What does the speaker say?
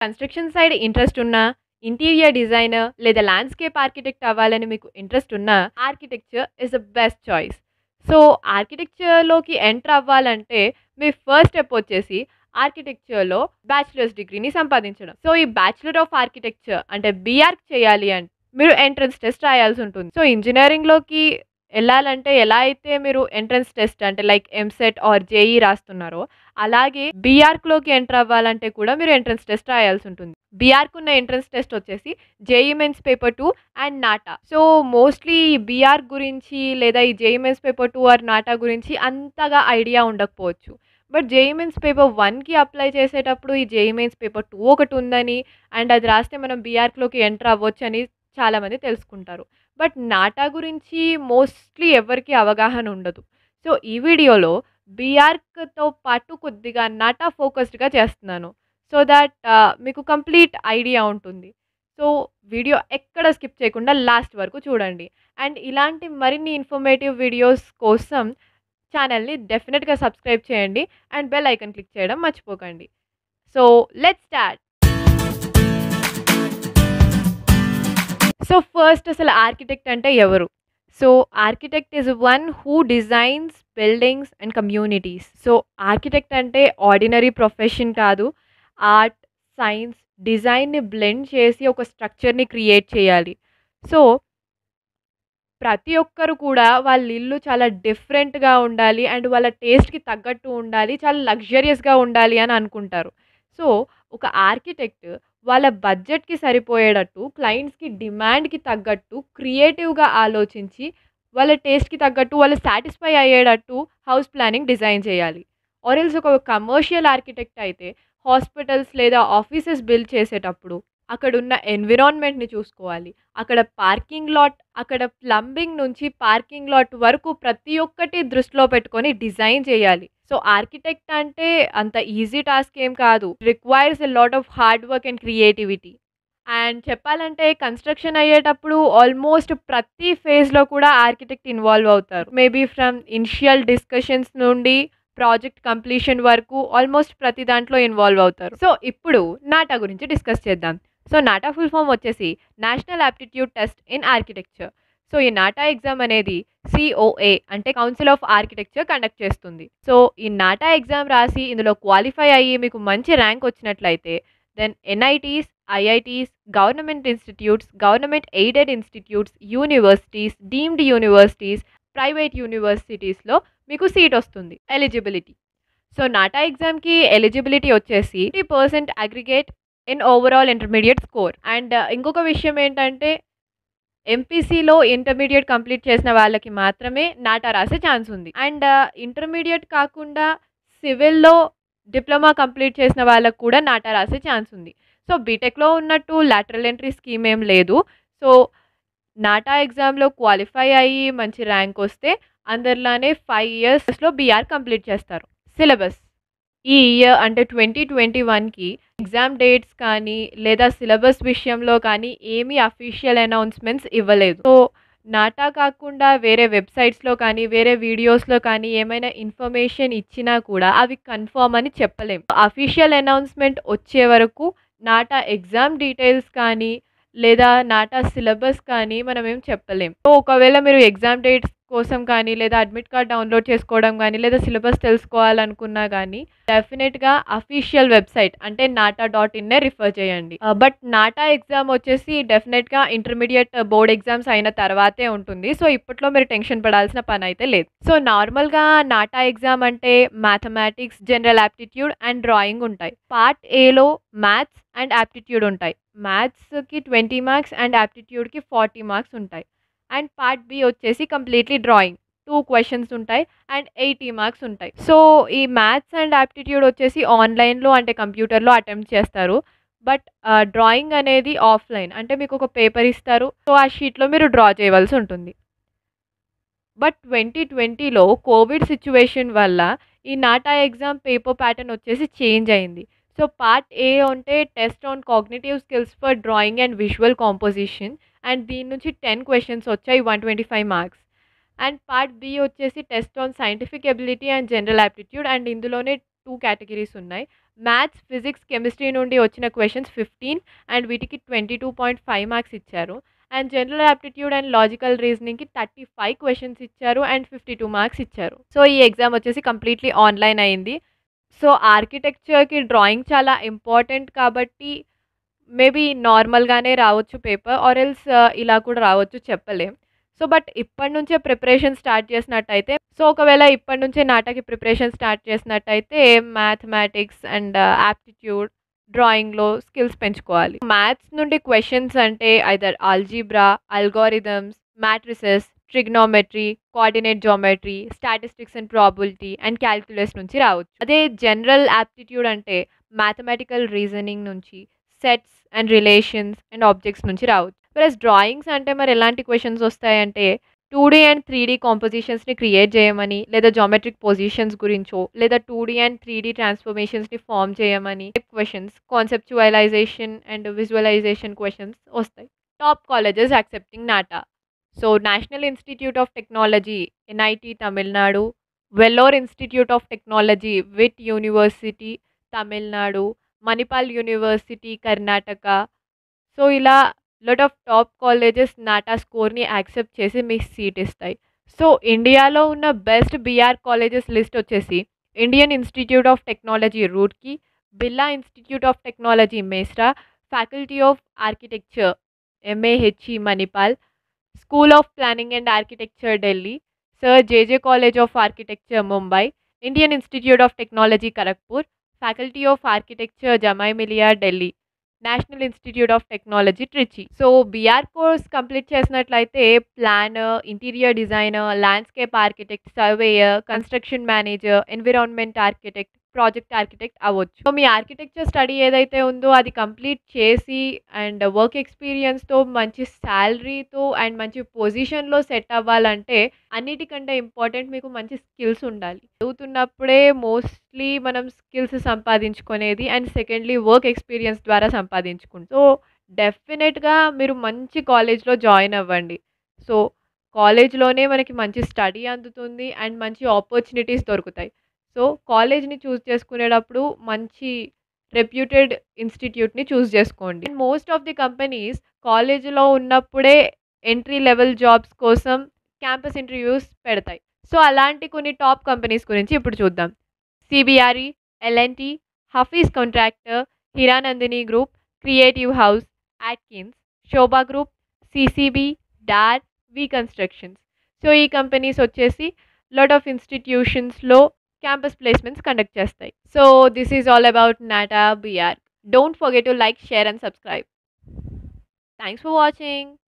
Construction side interest ఉన్నా, interior designer లేదా landscape architect అవ్వాలని మీకు ఇంట్రెస్ట్ ఉన్నా, architecture is the best choice. So, ఆర్కిటెక్చర్‌లోకి ఎంటర్ అవ్వాలంటే మీ ఫస్ట్ స్టెప్ వచ్చేసి ఆర్కిటెక్చర్‌లో బ్యాచిలర్స్ డిగ్రీని సంపాదించడం. సో, ఈ బ్యాచిలర్ ఆఫ్ ఆర్కిటెక్చర్ అంటే బీఆర్క్ చేయాలి అంటే మీరు ఎంట్రన్స్ టెస్ట్ రాయాల్సి ఉంటుంది. సో, ఇంజినీరింగ్‌లోకి ఎళ్ళాలంటే ఎలా అయితే మీరు ఎంట్రన్స్ టెస్ట్ అంటే లైక్ ఎంసెట్ ఆర్ జేఈఈ రాస్తున్నారో, అలాగే బీఆర్క్‌లోకి ఎంటర్ అవ్వాలంటే కూడా మీరు ఎంట్రన్స్ టెస్ట్ రాయాల్సి ఉంటుంది. బీఆర్క్ ఉన్న ఎంట్రన్స్ టెస్ట్ వచ్చేసి JEE mains paper 2 and NATA. So, mostly ఈ బీఆర్క్ గురించి లేదా ఈ JEE mains paper 2 or NATA గురించి అంతగా ఐడియా ఉండకపోవచ్చు. బట్ జేఈఈ మెయిన్స్ పేపర్ 1కి అప్లై చేసేటప్పుడు ఈ జేఈఈ మెయిన్స్ పేపర్ 2 ఒకటి ఉందని అండ్ అది రాస్తే మనం బీఆర్క్‌లోకి ఎంటర్ అవ్వొచ్చని చాలామంది తెలుసుకుంటారు. బట్ నాటా గురించి మోస్ట్‌లీ ఎవరికీ అవగాహన ఉండదు. సో, ఈ వీడియోలో బీఆర్క్‌తో పాటు కొద్దిగా నాటా ఫోకస్డ్‌గా చేస్తున్నాను. సో థాట్ ఆహ్, మీకు కంప్లీట్ ఐడియా ఉంటుంది. సో, వీడియో ఎక్కడ స్కిప్ చేయకుండా లాస్ట్ వరకు చూడండి. అండ్ ఇలాంటి మరిన్ని ఇన్ఫర్మేటివ్ వీడియోస్ కోసం ఛానెల్‌ని డెఫినిట్‌గా సబ్స్క్రైబ్ చేయండి. అండ్ బెల్ ఐకాన్ క్లిక్ చేయడం మర్చిపోకండి. So, let's start. So, first అసలు ఆర్కిటెక్ట్ అంటే ఎవరు? So, architect is one who designs buildings and communities. So, architect అంటే ఆర్డినరీ ప్రొఫెషన్ కాదు. ఆర్ట్, సైన్స్, డిజైన్‌ని బ్లెండ్ చేసి ఒక స్ట్రక్చర్‌ని క్రియేట్ చేయాలి. సో ప్రతి ఒక్కరు కూడా వాళ్ళ ఇల్లు చాలా డిఫరెంట్‌గా ఉండాలి. అండ్ వాళ్ళ టేస్ట్‌కి తగ్గట్టు ఉండాలి. చాలా లగ్జరియస్‌గా ఉండాలి అని అనుకుంటారు. సో, ఒక ఆర్కిటెక్ట్ వాళ్ళ బడ్జెట్‌కి సరిపోయేటట్టు, క్లయింట్స్‌కి డిమాండ్‌కి తగ్గట్టు క్రియేటివ్‌గా ఆలోచించి, వాళ్ళ టేస్ట్‌కి తగ్గట్టు వాళ్ళు సాటిస్ఫై అయ్యేటట్టు హౌస్ ప్లానింగ్ డిజైన్ చేయాలి. ఆర్ ఎల్స్ ఒక కమర్షియల్ ఆర్కిటెక్ట్ అయితే హాస్పిటల్స్ లేదా ఆఫీసెస్ బిల్డ్ చేసేటప్పుడు అక్కడున్న ఎన్విరాన్మెంట్‌ని చూసుకోవాలి. అక్కడ పార్కింగ్ లాట్, అక్కడ ప్లంబింగ్ నుంచి పార్కింగ్ లాట్ వరకు ప్రతి ఒక్కటి దృష్టిలో పెట్టుకొని డిజైన్ చేయాలి. సో, ఆర్కిటెక్ట్ అంటే అంత ఈజీ టాస్క్ ఏం కాదు. Requires a lot of hard work and creativity. And చెప్పాలంటే కన్‌స్ట్రక్షన్ అయ్యేటప్పుడు ఆల్మోస్ట్ ప్రతి ఫేజ్‌లో కూడా ఆర్కిటెక్ట్ ఇన్వాల్వ్ అవుతారు. మేబీ ఫ్రమ్ ఇనిషియల్ డిస్కషన్స్ నుండి ప్రాజెక్ట్ కంప్లీషన్ వరకు ఆల్మోస్ట్ ప్రతి దాంట్లో ఇన్వాల్వ్ అవుతారు. సో, ఇప్పుడు నాటా గురించి డిస్కస్ చేద్దాం. సో, నాటా ఫుల్ ఫార్మ్ వచ్చేసి national aptitude test in architecture. So, ఈ నాటా ఎగ్జామ్ అనేది సీఓఏ అంటే కౌన్సిల్ ఆఫ్ ఆర్కిటెక్చర్ కండక్ట్ చేస్తుంది. సో, ఈ నాటా ఎగ్జామ్ రాసి ఇందులో క్వాలిఫై అయ్యి మీకు మంచి ర్యాంక్ వచ్చినట్లయితే then NITs, IITs, government institutes, government aided institutes, universities, deemed universities, private యూనివర్సిటీస్‌లో మీకు సీట్ వస్తుంది. ఎలిజిబిలిటీ. సో, నాటా ఎగ్జామ్‌కి ఎలిజిబిలిటీ వచ్చేసి 50% aggregate in overall intermediate score. And ఇంకొక విషయం ఏంటంటే ఎంపీసీలో ఇంటర్మీడియేట్ కంప్లీట్ చేసిన వాళ్ళకి మాత్రమే నాటా రాసే ఛాన్స్ ఉంది. అండ్ ఇంటర్మీడియేట్ కాకుండా సివిల్‌లో డిప్లొమా కంప్లీట్ చేసిన వాళ్ళకి కూడా నాటా రాసే ఛాన్స్ ఉంది. సో, బీటెక్‌లో ఉన్నట్టు లాటరల్ ఎంట్రీ స్కీమ్ ఏం లేదు. సో, నాటా ఎగ్జామ్‌లో క్వాలిఫై అయ్యి మంచి ర్యాంక్ వస్తే అందరిలానే 5 ఇయర్స్‌లో బీఆర్ కంప్లీట్ చేస్తారు. సిలబస్. ఈ ఇయర్ అంటే 2021కి ఎగ్జామ్ డేట్స్ కానీ లేదా సిలబస్ విషయంలో కానీ ఏమీ అఫీషియల్ అనౌన్స్‌మెంట్స్ ఇవ్వలేదు. సో, నాటా కాకుండా వేరే వెబ్‌సైట్స్‌లో కానీ, వేరే వీడియోస్‌లో కానీ ఏమైనా ఇన్ఫర్మేషన్ ఇచ్చినా కూడా అవి కన్ఫర్మ్ అని చెప్పలేం. అఫీషియల్ అనౌన్స్‌మెంట్ వచ్చే వరకు నాటా ఎగ్జామ్ డీటెయిల్స్ కానీ, లేదా నాటా సిలబస్ కానీ మనమేం చెప్పలేం. సో, ఒకవేళ మీరు ఎగ్జామ్ డేట్స్ కోసం కానీ, లేదా అడ్మిట్ కార్డ్ డౌన్‌లోడ్ చేసుకోవడం గానీ, లేదా సిలబస్ తెలుసుకోవాలనుకున్నా గానీ డెఫినిట్‌గా అఫీషియల్ వెబ్‌సైట్ అంటే నాటా డాట్ ఇన్‌నే రిఫర్ చేయండి. ఆహ్, బట్ నాటా ఎగ్జామ్ వచ్చేసి డెఫినిట్‌గా ఇంటర్మీడియేట్ బోర్డ్ ఎగ్జామ్స్ అయిన తర్వాతే ఉంటుంది. సో, ఇప్పట్లో మీరు టెన్షన్ పడాల్సిన పనైతే లేదు. సో, నార్మల్‌గా నాటా ఎగ్జామ్ అంటే mathematics, general aptitude and drawing ఉంటాయి. పార్ట్ ఏలో మ్యాథ్స్ అండ్ ఆప్టిట్యూడ్ ఉంటాయి. మ్యాథ్స్‌కి 20 మార్క్స్ అండ్ ఆప్టిట్యూడ్‌కి 40 మార్క్స్ ఉంటాయి. అండ్ పార్ట్ బి వచ్చేసి కంప్లీట్‌లీ డ్రాయింగ్. 2 క్వెషన్స్ ఉంటాయి. అండ్ 80 మార్క్స్ ఉంటాయి. సో, ఈ మ్యాథ్స్ అండ్ ఆప్టిట్యూడ్ వచ్చేసి ఆన్‌లైన్‌లో అంటే కంప్యూటర్‌లో అటెంప్ట్ చేస్తారు. బట్ ఆహ్, డ్రాయింగ్ అనేది ఆఫ్‌లైన్. అంటే మీకు ఒక పేపర్ ఇస్తారు. సో, ఆ షీట్‌లో మీరు డ్రా చేయవలసి ఉంటుంది. బట్ 2020లో కోవిడ్ సిట్యుయేషన్ వల్ల ఈ నాటా ఎగ్జామ్ పేపర్ ప్యాటర్న్ వచ్చేసి చేంజ్ అయింది. సో, పార్ట్ ఏ అంటే test on cognitive skills for drawing and visual composition. And దీని నుంచి 10 క్వెషన్స్ వచ్చాయి. 125 మార్క్స్. అండ్ పార్ట్ బి వచ్చేసి test on scientific ability and general aptitude and ఇందులోనే 2 categories ఉన్నాయి. Maths, physics, chemistry నుండి వచ్చిన క్వెషన్స్ 15 అండ్ వీటికి 22.5 మార్క్స్ ఇచ్చారు. And general aptitude and logical రీజనింగ్‌కి 35 క్వెషన్స్ ఇచ్చారు అండ్ 52 మార్క్స్ ఇచ్చారు. సో, ఈ ఎగ్జామ్ వచ్చేసి కంప్లీట్‌లీ ఆన్‌లైన్ అయింది. సో, ఆర్కిటెక్చర్‌కి డ్రాయింగ్ చాలా ఇంపార్టెంట్ కాబట్టి మేబీ నార్మల్‌గానే రావచ్చు పేపర్ ఆర్ ఎల్స్ ఇలా కూడా రావచ్చు చెప్పలేం. సో, బట్ ఇప్పటి నుంచే ప్రిపరేషన్ స్టార్ట్ చేసినట్టయితే సో, ఒకవేళ ఇప్పటి నుంచే నాటాకి ప్రిపరేషన్ స్టార్ట్ చేసినట్టయితే మ్యాథమెటిక్స్ అండ్ యాప్టిట్యూడ్, డ్రాయింగ్‌లో స్కిల్స్ పెంచుకోవాలి. మ్యాథ్స్ నుండి క్వెషన్స్ అంటే either algebra, algorithms, matrices, trigonometry, coordinate geometry, statistics and probability and calculus నుంచి రావచ్చు. అదే జనరల్ యాప్టిట్యూడ్ అంటే మ్యాథమెటికల్ రీజనింగ్ నుంచి, sets and relations and objects నుంచి రావచ్చు. వెరస్ డ్రాయింగ్స్ అంటే మరి ఎలాంటి క్వెషన్స్ వస్తాయంటే 2డీ అండ్ 3డీ కాంపోజిషన్స్‌ని క్రియేట్ చేయమని, లేదా జియోమెట్రిక్ పొజిషన్స్ గురించో, లేదా 2డీ అండ్ 3డీ ట్రాన్స్‌ఫర్మేషన్స్‌ని ఫార్మ్ చేయమని questions, conceptualization and visualization questions వస్తాయి. Top colleges accepting NATA. So, national institute of technology NIT Tamil Nadu, Vellore institute of technology VIT university Tamil Nadu, Manipal university Karnataka. So, ఇలా lot of top colleges NATA స్కోర్‌ని accept చేసి మీకు సీట్ ఇస్తాయి. So, ఇండియాలో ఉన్న best B Arch colleges list వచ్చేసి Indian institute of technology Roorkee, Birla institute of technology Mesra, faculty of architecture MAHE Manipal, school of planning and architecture Delhi, sir JJ college of architecture Mumbai, Indian institute of technology Kharagpur, faculty of architecture Jamia Millia Delhi, national institute of technology Trichy. So, B Arch course complete చేసినట్లయితే planner, interior designer, landscape architect, surveyor, construction manager, environment architect, project architect అవ్వచ్చు. So, మీ architecture study ఏదైతే ఉందో అది complete చేసి and work ఎక్స్‌పీరియన్స్‌తో మంచి సాలరీతో and మంచి పొజిషన్‌లో సెట్ అవ్వాలంటే అన్నిటికంటే ఇంపార్టెంట్ మీకు మంచి స్కిల్స్ ఉండాలి. చదువుతున్నప్పుడే మోస్ట్‌లీ మనం స్కిల్స్ సంపాదించుకునేది అండ్ సెకండ్‌లీ వర్క్ ఎక్స్‌పీరియన్స్ ద్వారా సంపాదించుకుంటాం. సో, డెఫినిట్‌గా మీరు మంచి కాలేజ్‌లో జాయిన్ అవ్వండి. సో, కాలేజ్‌లోనే మనకి మంచి స్టడీ అందుతుంది అండ్ మంచి ఆపర్చునిటీస్ దొరుకుతాయి. సో, కాలేజ్‌ని చూజ్ చేసుకునేటప్పుడు మంచి రెప్యూటెడ్ ఇన్‌స్టిట్యూట్‌ని చూజ్ చేసుకోండి. మోస్ట్ ఆఫ్ ది కంపెనీస్ కాలేజ్‌లో ఉన్నప్పుడే ఎంట్రీ లెవెల్ జాబ్స్ కోసం క్యాంపస్ ఇంటర్వ్యూస్ పెడతాయి. సో, అలాంటి కొన్ని టాప్ కంపెనీస్ గురించి ఇప్పుడు చూద్దాం. CBRE, L and T, Hafeez contractor, Hiranandani group, creative house, Atkins, Shobha group, CCB, Dar, V constructions. So, ఈ కంపెనీస్ వచ్చేసి లాట్ ఆఫ్ ఇన్‌స్టిట్యూషన్స్‌లో క్యాంపస్ ప్లేస్‌మెంట్స్ కండక్ట్ చేస్తాయి. So, this is all about NATA B Arch. Don't forget to like, share and subscribe. Thanks for watching.